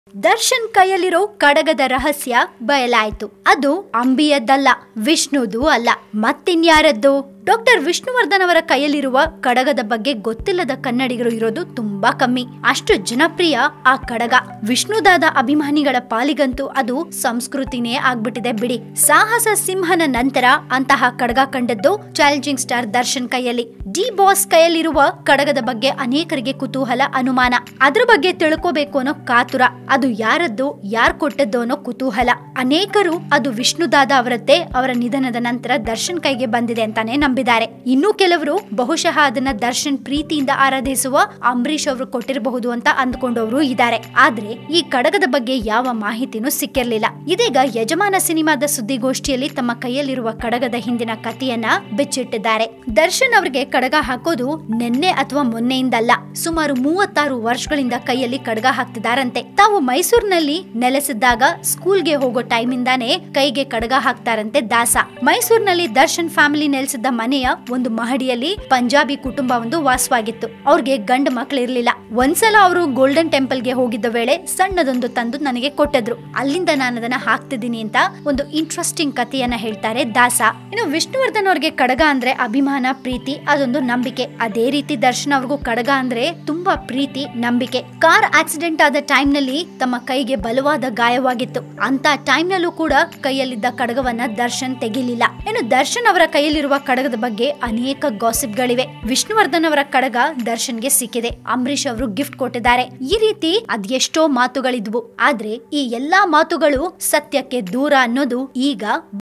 ದರ್ಶನ್ ಕೈಯಲ್ಲಿರೋ ಕಡಗದ ರಹಸ್ಯ ಬಯಲಾಯ್ತು ಅದು ಅಂಬಿಯದ್ದಲ್ಲ ವಿಷ್ಣುದು ಅಲ್ಲ ಮತ್ತಿನ್ಯಾರದ್ದು ಡಾಕ್ಟರ್ ವಿಷ್ಣುವರ್ಧನ್ ಅವರ ಕೈಯಲ್ಲಿರುವ ಕಡಗದ ಬಗ್ಗೆ ಗೊತ್ತಿಲ್ಲದ ಕನ್ನಡಿಗರು ಇರೋದು ತುಂಬಾ ಕಮ್ಮಿ ಅಷ್ಟು ಜನಪ್ರಿಯ ಆ ಕಡಗ ವಿಷ್ಣುದಾದ ಅಭಿಮಾನಿಗಳ ಪಾಲಿಗಂತೂ ಅದು ಸಂಸ್ಕೃತಿನೇ ಆಗ್ಬಿಟ್ಟಿದೆ ಬಿಡಿ ಸಾಹಸ ಸಿಂಹನ ನಂತರ ಅಂತಹ ಕಡಗ ಕಂಡದ್ದು ಚಾಲೆಂಜಿಂಗ್ ಸ್ಟಾರ್ ದರ್ಶನ್ ಕೈಯಲ್ಲಿ ಡಿ ಬಾಸ್ ಕೈಯಲ್ಲಿರುವ ಕಡಗದ ಬಗ್ಗೆ ಅನೇಕರಿಗೆ ಕುತೂಹಲ ಅನುಮಾನ ಅದ್ರ ಬಗ್ಗೆ ತಿಳ್ಕೋಬೇಕು ಅನ್ನೋ ಕಾತುರ ಅದು ಯಾರದ್ದು ಯಾರ್ ಕೊಟ್ಟದ್ದು ಅನ್ನೋ ಕುತೂಹಲ ಅನೇಕರು ಅದು ವಿಷ್ಣುದಾದ ಅವರದ್ದೇ ಅವರ ನಿಧನದ ನಂತರ ದರ್ಶನ್ ಕೈಗೆ ಬಂದಿದೆ ಅಂತಾನೆ ನಂಬಿದ್ದಾರೆ ಇನ್ನು ಕೆಲವರು ಬಹುಶಃ ಅದನ್ನ ದರ್ಶನ್ ಪ್ರೀತಿಯಿಂದ ಆರಾಧಿಸುವ ಅಂಬರೀಶ್ ಅವರು ಕೊಟ್ಟಿರಬಹುದು ಅಂತ ಅಂದ್ಕೊಂಡವರು ಇದ್ದಾರೆ ಆದ್ರೆ ಈ ಕಡಗದ ಬಗ್ಗೆ ಯಾವ ಮಾಹಿತಿನೂ ಸಿಕ್ಕಿರ್ಲಿಲ್ಲ ಇದೀಗ ಯಜಮಾನ ಸಿನಿಮಾದ ಸುದ್ದಿಗೋಷ್ಠಿಯಲ್ಲಿ ತಮ್ಮ ಕೈಯಲ್ಲಿರುವ ಕಡಗದ ಹಿಂದಿನ ಕಥೆಯನ್ನ ಬಿಚ್ಚಿಟ್ಟಿದ್ದಾರೆ ದರ್ಶನ್ ಅವರಿಗೆ ಕಡಗ ಹಾಕೋದು ನಿನ್ನೆ ಅಥವಾ ಮೊನ್ನೆಯಿಂದಲ್ಲ ಸುಮಾರು ಮೂವತ್ತಾರು ವರ್ಷಗಳಿಂದ ಕೈಯಲ್ಲಿ ಕಡಗ ಹಾಕ್ತಿದಾರಂತೆ ತಾವು ಮೈಸೂರಿನಲ್ಲಿ ನೆಲೆಸಿದ್ದಾಗ ಸ್ಕೂಲ್ಗೆ ಹೋಗೋ ಟೈಮಿಂದಾನೇ ಕೈಗೆ ಕಡಗ ಹಾಕ್ತಾರಂತೆ ದಾಸ ಮೈಸೂರಿನಲ್ಲಿ ದರ್ಶನ್ ಫ್ಯಾಮಿಲಿ ನೆಲೆಸಿದ್ದ ಮನೆಯ ಒಂದು ಮಹಡಿಯಲ್ಲಿ ಪಂಜಾಬಿ ಕುಟುಂಬ ಒಂದು ವಾಸವಾಗಿತ್ತು ಅವ್ರಿಗೆ ಗಂಡ ಮಕ್ಳು ಇರ್ಲಿಲ್ಲ ಒಂದ್ಸಲ ಅವರು ಗೋಲ್ಡನ್ ಟೆಂಪಲ್ ಗೆ ಹೋಗಿದ್ದ ವೇಳೆ ಸಣ್ಣದೊಂದು ತಂದು ನನಗೆ ಕೊಟ್ಟಿದ್ರು ಅಲ್ಲಿಂದ ನಾನು ಅದನ್ನ ಹಾಕ್ತಿದ್ದೀನಿ ಅಂತ ಒಂದು ಇಂಟ್ರೆಸ್ಟಿಂಗ್ ಕಥೆಯನ್ನ ಹೇಳ್ತಾರೆ ದಾಸ ಇನ್ನು ವಿಷ್ಣುವರ್ಧನ್ ಅವ್ರಿಗೆ ಕಡಗ ಅಂದ್ರೆ ಅಭಿಮಾನ ಪ್ರೀತಿ ಅದೊಂದು ನಂಬಿಕೆ ಅದೇ ರೀತಿ ದರ್ಶನ್ ಅವ್ರಿಗೂ ಕಡಗ ಅಂದ್ರೆ ತುಂಬಾ ಪ್ರೀತಿ ನಂಬಿಕೆ ಕಾರ್ ಆಕ್ಸಿಡೆಂಟ್ ಆದ ಟೈಮ್ ನಲ್ಲಿ ತಮ್ಮ ಕೈಗೆ ಬಲವಾದ ಗಾಯವಾಗಿತ್ತು ಅಂತ ಟೈಮ್ ನಲ್ಲೂ ಕೂಡ ಕೈಯಲ್ಲಿದ್ದ ಕಡಗವನ್ನ ದರ್ಶನ್ ತೆಗಿಲಿಲ್ಲ ಇನ್ನು ದರ್ಶನ್ ಅವರ ಕೈಯಲ್ಲಿರುವ ಕಡಗದ ಬಗ್ಗೆ ಅನೇಕ ಗಾಸಿಪ್ಗಳಿವೆ ವಿಷ್ಣುವರ್ಧನ್ ಅವರ ಕಡಗ ದರ್ಶನ್ಗೆ ಸಿಕ್ಕಿದೆ ಅಂಬರೀಶ್ ಅವರು ಗಿಫ್ಟ್ ಕೊಟ್ಟಿದ್ದಾರೆ ಈ ರೀತಿ ಅದೆಷ್ಟೋ ಮಾತುಗಳಿದ್ವು ಆದ್ರೆ ಈ ಎಲ್ಲಾ ಮಾತುಗಳು ಸತ್ಯಕ್ಕೆ ದೂರ ಅನ್ನೋದು ಈಗ